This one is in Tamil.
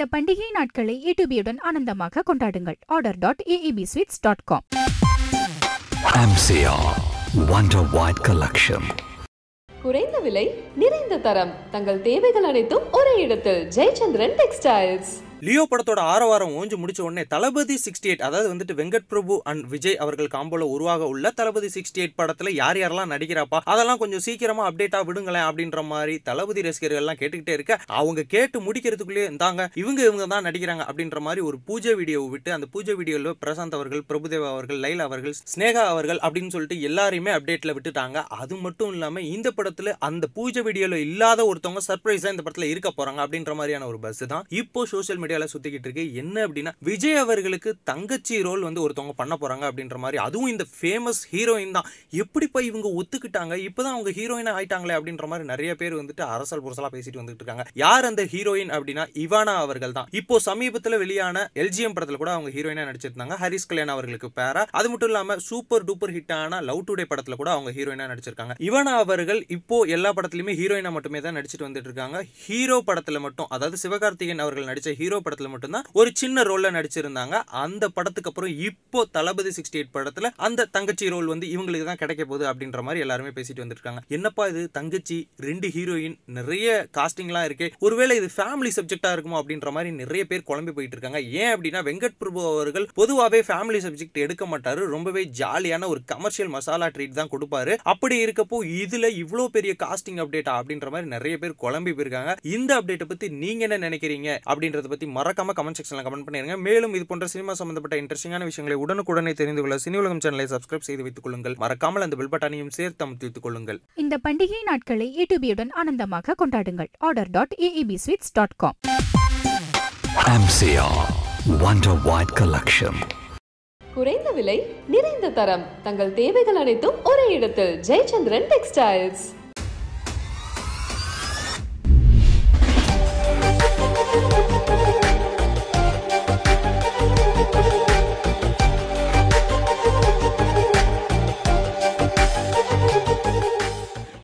இந்த பண்டிகை நாட்களை ஏடிபியுடன் ஆனந்தமாக கொண்டாடுங்கள் order dot AEP sweets dot com MCR Wonder White Collection. குறைந்த விலை நிறைந்த தரம் தங்கள் தேவைகள் அனைத்தும் ஒரே இடத்தில் ஜெயச்சந்திரன் டெக்ஸ்டைல்ஸ் லியோ படத்தோட ஆரவாரம் ஓஞ்சு முடிச்ச உடனே தளபதி சிக்ஸ்டி எயிட் அதாவது வந்துட்டு வெங்கட் பிரபு அண்ட் விஜய் அவர்கள் காம்போல உருவாக உள்ள தளபதி சிக்ஸ்டி எயிட் படத்துல யார் யாரெல்லாம் நடிக்கிறாப்பா அதெல்லாம் கொஞ்சம் சீக்கிரமா அப்டேட்டா விடுங்களேன் அப்படின்ற மாதிரி தளபதி ரசிகர்கள் எல்லாம் கேட்டுக்கிட்டே இருக்க அவங்க கேட்டு முடிக்கிறதுக்குள்ளே இருந்தாங்க இவங்க இவங்க தான் நடிக்கிறாங்க அப்படின்ற மாதிரி ஒரு பூஜை வீடியோ விட்டு அந்த பூஜை வீடியோல பிரசாந்த் அவர்கள் பிரபுதேவா அவர்கள் லைலா அவர்கள் ஸ்னேகா அவர்கள் அப்படின்னு சொல்லிட்டு எல்லாரையுமே அப்டேட்ல விட்டுட்டாங்க அது மட்டும் இல்லாம இந்த படத்துல அந்த பூஜை வீடியோல இல்லாத ஒருத்தவங்க சர்ப்ரைஸா இந்த படத்துல இருக்க போறாங்க அப்படின்ற மாதிரியான ஒரு பஸ் தான் இப்போ சோஷியல் மீடியால சுத்திக்கிட்டு இருக்கு என்ன அப்படின்னா விஜய் அவர்களுக்கு தங்கச்சி ரோல் வந்து ஒருத்தவங்க பண்ண போறாங்க அப்படின்ற மாதிரி அதுவும் இந்த ஃபேமஸ் ஹீரோயின் தான் எப்படிப்பா இவங்க ஒத்துக்கிட்டாங்க இப்பதான் அவங்க ஹீரோயினா ஆயிட்டாங்களே அப்படின்ற மாதிரி நிறைய பேர் வந்துட்டு அரசல் புரசலா பேசிட்டு வந்துட்டு இருக்காங்க யார் அந்த ஹீரோயின் அப்படின்னா இவானா அவர்கள் தான் இப்போ சமீபத்துல வெளியான எல்ஜிஎம் படத்துல கூட அவங்க ஹீரோயினா நடிச்சிருந்தாங்க ஹரிஸ் கல்யாண் அவர்களுக்கு பேரா அது மட்டும் இல்லாம சூப்பர் டூப்பர் ஹிட்டான லவ் டுடே படத்துல கூட அவங்க ஹீரோயினா நடிச்சிருக்காங்க இவானா அவர்கள் இப்போ எல்லா படத்துலயுமே ஹீரோயினா மட்டுமே தான் நடிச்சிட்டு வந்துட்டு இருக்காங்க ஹீரோ படத்துல மட்டும் அதாவது சிவகார்த்திகேயன் அவர்கள் நடிச்ச ஹீரோ படத்துல மட்டும்தான் ஒரு சின்ன ரோல்ல நடிச்சிருந்தாங்க அந்த படத்துக்கு அப்புறம் இப்போ தளபதி சிக்ஸ்டி எயிட் படத்துல அந்த தங்கச்சி ரோல் வந்து இவங்களுக்கு தான் கிடைக்க போகுது அப்படின்ற மாதிரி எல்லாருமே பேசிட்டு வந்துருக்காங்க என்னப்பா இது தங்கச்சி ரெண்டு ஹீரோயின் நிறைய காஸ்டிங்லாம் இருக்கு ஒருவேளை இது ஃபேமிலி சப்ஜெக்டா இருக்குமோ அப்படின்ற மாதிரி நிறைய பேர் குழம்பி போயிட்டு இருக்காங்க ஏன் அப்படின்னா வெங்கட் பிரபு அவர்கள் பொதுவாகவே ஃபேமிலி சப்ஜெக்ட் எடுக்க மாட்டாரு ரொம்பவே ஜாலியான ஒரு கமர்ஷியல் மசாலா ட்ரீட் தான் கொடுப்பாரு அப்படி இருக்கப்போ இதுல இவ்வளோ பெரிய காஸ்டிங் அப்டேட்டா அப்படின்ற மாதிரி நிறைய பேர் குழம்பி போயிருக்காங்க இந்த அப்டேட்டை பத்தி நீங்க என்ன நினைக்கிறீங்க அப்படின்றத பத்தி மறக்காம கமெண்ட் செக்ஷன்ல கமெண்ட் பண்ணிருங்க மேலும் இது போன்ற சினிமா சம்பந்தப்பட்ட இன்ட்ரெஸ்டிங்கான விஷயங்களை உடனுக்குடனே தெரிந்து கொள்ள சினி உலகம் சேனலை சப்ஸ்கிரைப் செய்து வைத்துக் கொள்ளுங்கள் மறக்காமல் அந்த பெல் பட்டானையும் சேர்த்து அமுத்தி வைத்துக் கொள்ளுங்கள் இந்த பண்டிகை நாட்களை ஏடிபியுடன் ஆனந்தமாக கொண்டாடுங்கள் order dot AEP sweets dot com MCR Wonder White Collection. குறைந்த விலை நிறைந்த தரம் தங்கள் தேவைகள் அனைத்தும் ஒரே இடத்தில் ஜெயச்சந்திரன் டெக்ஸ்டைல்ஸ்